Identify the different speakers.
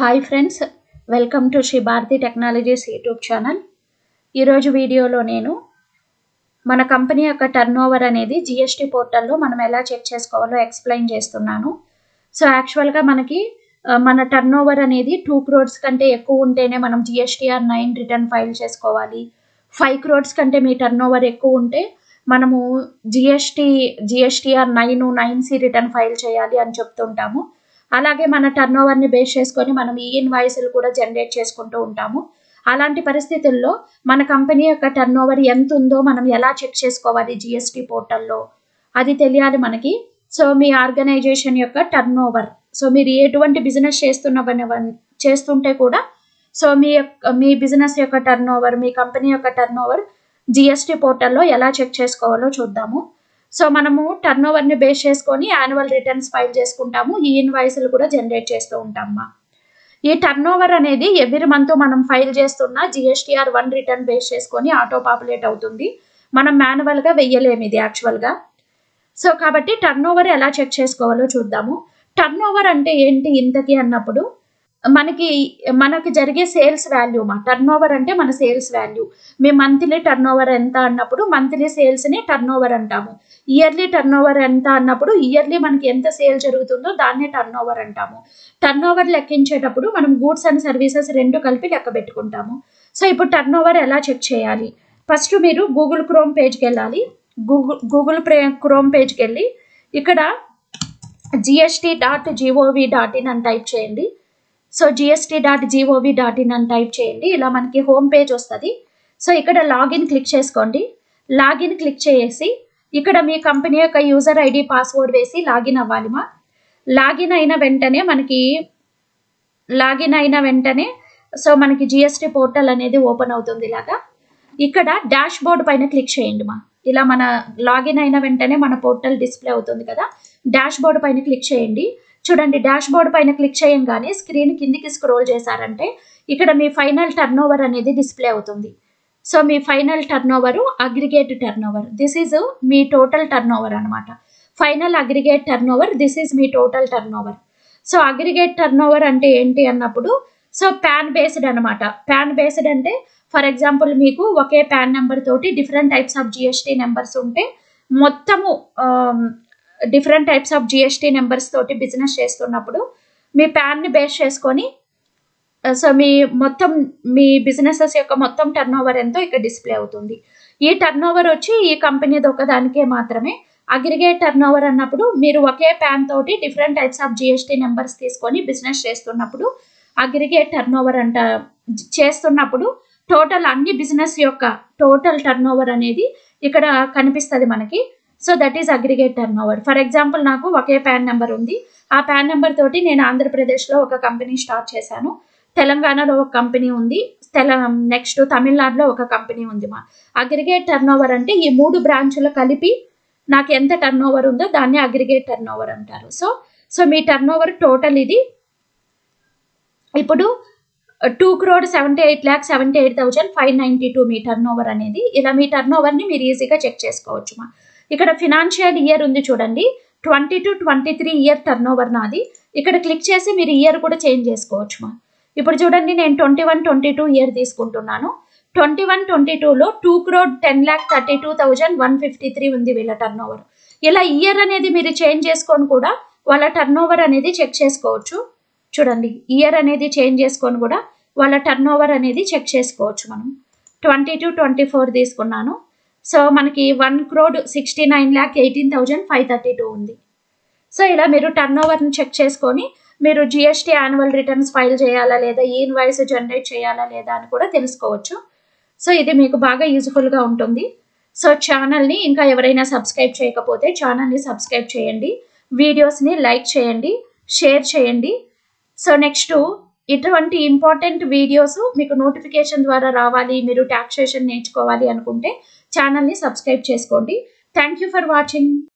Speaker 1: hi friends welcome to Shri Bharathi technologies YouTube channel ఈరోజు వీడియోలో నేను మన కంపెనీ యొక్క టర్న్ ఓవర్ అనేది జిఎస్టీ పోర్టల్లో మనం ఎలా చెక్ చేసుకోవాలో ఎక్స్ప్లెయిన్ చేస్తున్నాను సో యాక్చువల్గా మనకి ఆ, మన టర్న్ ఓవర్ అనేది టూ క్రోడ్స్ కంటే ఎక్కువ ఉంటేనే మనం జిఎస్టీఆర్ నైన్ రిటర్న్ ఫైల్ చేసుకోవాలి ఫైవ్ క్రోడ్స్ కంటే మీ టర్న్ ఓవర్ ఎక్కువ ఉంటే మనము GST GSTR nine nine C return file చేయాలి అని చెప్తుంటాము అలాగే మన టర్న్ ఓవర్ని బేస్ చేసుకొని మనం ఈ ఇన్వాయిస్లు కూడా జనరేట్ చేసుకుంటూ ఉంటాము అలాంటి పరిస్థితుల్లో మన కంపెనీ యొక్క టర్న్ ఓవర్ ఎంత ఉందో మనం ఎలా చెక్ చేసుకోవాలి జిఎస్టీ పోర్టల్లో అది తెలియాలి మనకి సో మీ ఆర్గనైజేషన్ యొక్క టర్న్ ఓవర్ సో మీరు ఎటువంటి బిజినెస్ చేస్తున్న చేస్తుంటే కూడా సో మీ యొక్క మీ బిజినెస్ యొక్క టర్న్ ఓవర్ మీ కంపెనీ యొక్క టర్న్ ఓవర్ జిఎస్టీ పోర్టల్లో ఎలా చెక్ చేసుకోవాలో చూద్దాము సో మనము టర్న్ ఓవర్ని బేస్ చేసుకొని యాన్యువల్ రిటర్న్స్ ఫైల్ చేసుకుంటాము ఈ ఇన్వాయిస్లు కూడా జనరేట్ చేస్తూ ఉంటామా ఈ టర్న్ ఓవర్ అనేది ఎవ్రీ మంత్ మనం ఫైల్ చేస్తున్న జిఎస్టీఆర్ వన్ రిటర్న్ బేస్ చేసుకొని ఆటో పాపులేట్ అవుతుంది మనం మాన్యువల్గా వెయ్యలేము ఇది యాక్చువల్గా సో కాబట్టి టర్న్ ఓవర్ ఎలా చెక్ చేసుకోవాలో చూద్దాము టర్న్ ఓవర్ అంటే ఏంటి ఇంతకి అన్నప్పుడు మనకి మనకి జరిగే సేల్స్ వాల్యూ మా టర్న్ ఓవర్ అంటే మన సేల్స్ వాల్యూ మీ మంత్లీ టర్న్ ఓవర్ ఎంత అన్నప్పుడు మంత్లీ సేల్స్ని టర్న్ ఓవర్ అంటాము ఇయర్లీ టర్న్ ఓవర్ ఎంత అన్నప్పుడు ఇయర్లీ మనకి ఎంత సేల్ జరుగుతుందో దాన్నే టర్న్ ఓవర్ అంటాము టర్న్ ఓవర్ లెక్కించేటప్పుడు మనం గూడ్స్ అండ్ సర్వీసెస్ రెండు కలిపి లెక్క పెట్టుకుంటాము సో ఇప్పుడు టర్న్ ఓవర్ ఎలా చెక్ చేయాలి ఫస్ట్ మీరు గూగుల్ క్రోమ్ పేజ్కి వెళ్ళాలి గూగుల్ గూగుల్ ప్రే క్రోమ్ పేజ్కి వెళ్ళి ఇక్కడ GST dot GOV dot in అని టైప్ చేయండి so GST dot GOV dot in అని టైప్ చేయండి ఇలా మనకి హోమ్ పేజ్ వస్తుంది సో ఇక్కడ లాగిన్ క్లిక్ చేసుకోండి లాగిన్ క్లిక్ చేసి ఇక్కడ మీ కంపెనీ యొక్క యూజర్ ఐడి పాస్వర్డ్ వేసి లాగిన్ అవ్వాలి మా లాగిన్ అయిన వెంటనే మనకి లాగిన్ అయిన వెంటనే సో మనకి జిఎస్టీ పోర్టల్ అనేది ఓపెన్ అవుతుంది ఇలాగా ఇక్కడ డాష్ బోర్డ్ పైన క్లిక్ చేయండి మా ఇలా మన లాగిన్ అయిన వెంటనే మన పోర్టల్ డిస్ప్లే అవుతుంది కదా డాష్ బోర్డ్ పైన క్లిక్ చేయండి చూడండి డాష్ బోర్డ్ పైన క్లిక్ చేయగానే స్క్రీన్ కిందికి స్క్రోల్ చేశారంటే ఇక్కడ మీ ఫైనల్ టర్న్ ఓవర్ అనేది డిస్ప్లే అవుతుంది సో మీ final turnover aggregate turn turnover this is మీ టోటల్ టర్న్ ఓవర్ అనమాట final aggregate turn turnover this is మీ total turnover so aggregate turn turnover అంటే ఏంటి అన్నప్పుడు సో ప్యాన్ బేస్డ్ అనమాట ప్యాన్ బేస్డ్ అంటే ఫర్ ఎగ్జాంపుల్ మీకు ఒకే ప్యాన్ నెంబర్ తోటి different types of GST numbers ఉంటే మొత్తము different types of GST numbers తోటి బిజినెస్ చేస్తున్నప్పుడు మీ ప్యాన్ని బేస్ చేసుకొని సో మీ మొత్తం మీ బిజినెసెస్ యొక్క మొత్తం టర్న్ ఓవర్ ఎంతో ఇక్కడ డిస్ప్లే అవుతుంది ఈ టర్న్ ఓవర్ వచ్చి ఈ కంపెనీది ఒకదానికే మాత్రమే అగ్రిగేట్ టర్న్ ఓవర్ అన్నప్పుడు మీరు ఒకే ప్యాన్ తోటి different types of GST numbers తీసుకొని బిజినెస్ చేస్తున్నప్పుడు అగ్రిగేట్ టర్న్ ఓవర్ అంట చేస్తున్నప్పుడు టోటల్ అన్ని బిజినెస్ యొక్క టోటల్ టర్న్ ఓవర్ అనేది ఇక్కడ కనిపిస్తుంది మనకి so that is aggregate turn over for example నాకు ఒకే ప్యాన్ నెంబర్ ఉంది ఆ ప్యాన్ నెంబర్ తోటి నేను ఆంధ్రప్రదేశ్లో ఒక కంపెనీ స్టార్ట్ చేశాను తెలంగాణలో ఒక కంపెనీ ఉంది తెల నెక్స్ట్ తమిళనాడులో ఒక కంపెనీ ఉంది మా అగ్రిగేట్ టర్న్ ఓవర్ అంటే ఈ మూడు బ్రాంచులు కలిపి నాకు ఎంత టర్న్ ఓవర్ ఉందో దాన్ని అగ్రిగేట్ టర్న్ ఓవర్ అంటారు సో సో మీ టర్న్ ఓవర్ టోటల్ ఇది ఇప్పుడు two crore seventy eight lakh seventy eight thousand five ninety two మీ టర్న్ ఓవర్ అనేది ఇలా మీ టర్న్ ఓవర్ని మీరు ఈజీగా చెక్ చేసుకోవచ్చు మా ఇక్కడ ఫినాన్షియల్ ఇయర్ ఉంది చూడండి twenty two twenty three year turn over నాది ఇక్కడ క్లిక్ చేసి మీరు ఇయర్ కూడా చేంజ్ చేసుకోవచ్చు మా ఇప్పుడు చూడండి నేను twenty one twenty two year తీసుకుంటున్నాను ట్వంటీ వన్ ట్వంటీ టూలో two crore ten lakh thirty two thousand one fifty three ఉంది వీళ్ళ టర్న్ ఓవర్ ఇలా ఇయర్ అనేది మీరు చేంజ్ చేసుకొని కూడా వాళ్ళ టర్న్ ఓవర్ అనేది చెక్ చేసుకోవచ్చు చూడండి ఇయర్ అనేది చేంజ్ చేసుకొని కూడా వాళ్ళ టర్న్ ఓవర్ అనేది చెక్ చేసుకోవచ్చు మనం ట్వంటీ టు ట్వంటీ ఫోర్ తీసుకున్నాను సో మనకి one crore sixty nine lakh eighteen thousand five thirty two ఉంది సో ఇలా మీరు టర్న్ ఓవర్ని చెక్ చేసుకొని మీరు జిఎస్టీ యాన్యువల్ రిటర్న్స్ ఫైల్ చేయాలా లేదా ఈ ఇన్వాయిస్ జనరేట్ చేయాలా లేదా అని కూడా తెలుసుకోవచ్చు సో ఇది మీకు బాగా యూజ్ఫుల్గా ఉంటుంది సో ఛానల్ని ఇంకా ఎవరైనా సబ్స్క్రైబ్ చేయకపోతే ఛానల్ని సబ్స్క్రైబ్ చేయండి వీడియోస్ని లైక్ చేయండి షేర్ చేయండి సో నెక్స్ట్ ఇటువంటి ఇంపార్టెంట్ వీడియోస్ మీకు నోటిఫికేషన్ ద్వారా రావాలి మీరు టాక్సేషన్ నేర్చుకోవాలి అనుకుంటే ఛానల్ని సబ్స్క్రైబ్ చేసుకోండి థ్యాంక్ యూ ఫర్ వాచింగ్